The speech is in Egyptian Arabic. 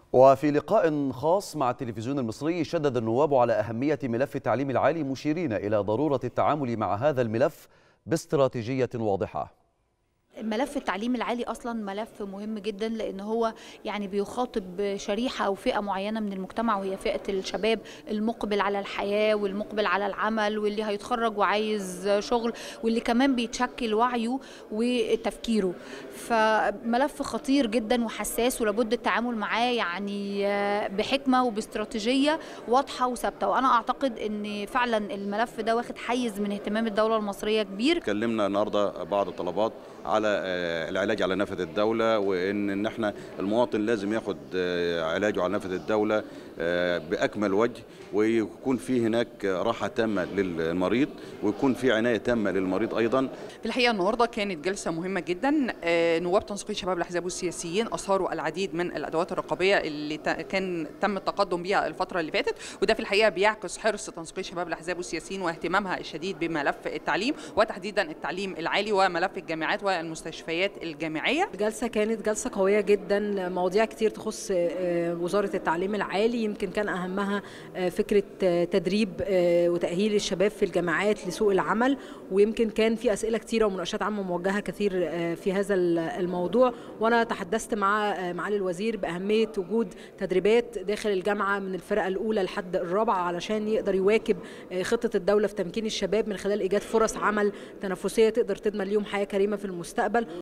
وفي لقاء خاص مع التلفزيون المصري شدد النواب على أهمية ملف التعليم العالي مشيرين إلى ضرورة التعامل مع هذا الملف باستراتيجية واضحة ملف التعليم العالي اصلا ملف مهم جدا لان هو يعني بيخاطب شريحه او فئه معينه من المجتمع وهي فئه الشباب المقبل على الحياه والمقبل على العمل واللي هيتخرج وعايز شغل واللي كمان بيتشكل وعيه وتفكيره فملف خطير جدا وحساس ولابد التعامل معاه يعني بحكمه وباستراتيجيه واضحه وثابته وانا اعتقد ان فعلا الملف ده واخد حيز من اهتمام الدوله المصريه كبير اتكلمنا النهارده بعض الطلبات على العلاج على نفقه الدوله وان ان احنا المواطن لازم ياخد علاجه على نفقه الدوله باكمل وجه ويكون في هناك راحه تامه للمريض ويكون في عنايه تامه للمريض ايضا في الحقيقه النهارده كانت جلسه مهمه جدا نواب تنسيقيه شباب الاحزاب والسياسيين اثاروا العديد من الادوات الرقابيه اللي كان تم التقدم بها الفتره اللي فاتت وده في الحقيقه بيعكس حرص تنسيقيه شباب الاحزاب والسياسيين واهتمامها الشديد بملف التعليم وتحديدا التعليم العالي وملف الجامعات والمستشفيات الجامعيه الجلسه كانت جلسه قويه جدا مواضيع كتير تخص وزاره التعليم العالي يمكن كان اهمها فكره تدريب وتاهيل الشباب في الجامعات لسوق العمل ويمكن كان في اسئله كتيره ومناقشات عامه موجهه كثير في هذا الموضوع وانا تحدثت مع معالي الوزير باهميه وجود تدريبات داخل الجامعه من الفرقه الاولى لحد الرابعه علشان يقدر يواكب خطه الدوله في تمكين الشباب من خلال ايجاد فرص عمل تنافسيه تقدر تضمن ليهم حياه كريمه في المستقبل